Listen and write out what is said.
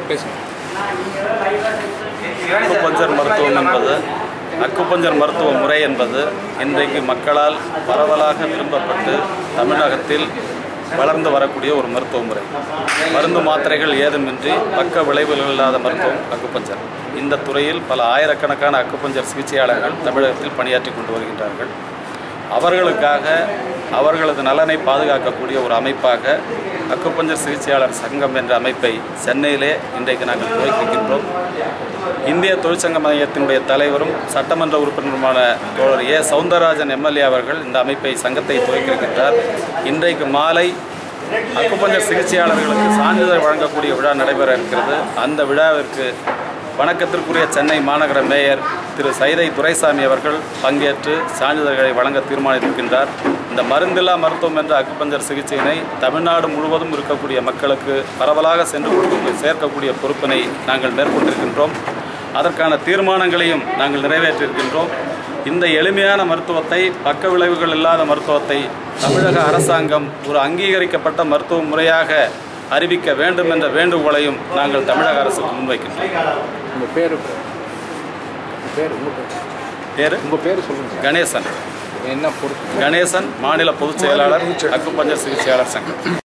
பேசுங்க அக்குபஞ்சர் மருத்துவம் என்பது அக்குபஞ்சர் மருத்துவ முறை என்பது இன்றைக்கு மக்களால் பரவலாக விரும்பப்பட்டு தமிழகத்தில் வளர்ந்து வரக்கூடிய ஒரு மருத்துவ முறை மருந்து மாத்திரைகள் ஏதுமின்றி பக்க விளைவுகள் இல்லாத மருத்துவம் அக்குபஞ்சர் இந்த துறையில் பல ஆயிரக்கணக்கான அக்குபஞ்சர் சிகிச்சையாளர்கள் தமிழகத்தில் பணியாற்றி கொண்டு வருகின்றார்கள் அவர்களுக்காக அவர்களது நலனை பாதுகாக்கக்கூடிய ஒரு அமைப்பாக அக்குப்பஞ்சர் சிகிச்சையாளர் சங்கம் என்ற அமைப்பை சென்னையிலே இன்றைக்கு நாங்கள் துவக்கிக்கின்றோம் இந்திய தொழிற்சங்க மையத்தினுடைய தலைவரும் சட்டமன்ற உறுப்பினருமான தோழர் ஏ சவுந்தரராஜன் எம்எல்ஏ அவர்கள் இந்த அமைப்பை சங்கத்தை துவக்கியிருக்கின்றார் இன்றைக்கு மாலை அக்குப்பஞ்சர் சிகிச்சையாளர்களுக்கு சான்றிதழ் வழங்கக்கூடிய விழா நடைபெற இருக்கிறது அந்த விழாவிற்கு வணக்கத்திற்குரிய சென்னை மாநகர மேயர் திரு சைதை துரைசாமி அவர்கள் பங்கேற்று சான்றிதழ்களை வழங்க தீர்மானித்திருக்கின்றார் இந்த மருந்தில்லா மருத்துவம் என்ற அக்குப்பஞ்சர் சிகிச்சையினை தமிழ்நாடு முழுவதும் இருக்கக்கூடிய மக்களுக்கு பரவலாக சென்று கொடுத்து சேர்க்கக்கூடிய பொறுப்பினை நாங்கள் மேற்கொண்டிருக்கின்றோம் அதற்கான தீர்மானங்களையும் நாங்கள் நிறைவேற்றியிருக்கின்றோம் இந்த எளிமையான மருத்துவத்தை பக்க விளைவுகள் இல்லாத மருத்துவத்தை தமிழக அரசாங்கம் ஒரு அங்கீகரிக்கப்பட்ட மருத்துவ முறையாக அறிவிக்க வேண்டும் என்ற வேண்டுகோளையும் நாங்கள் தமிழக அரசுக்கு முன்வைக்கின்றோம் உங்கள் பேர் உங்கள் பேர் உங்கள் பேர் பேர் உங்கள் பேர் சொல்லுங்கள் கணேசன் என்ன பொறுப்பு கணேசன் மாநில பொதுச் செயலாளர் அக்குப்பஞ்சர் சிகிச்சையாளர் சங்கம்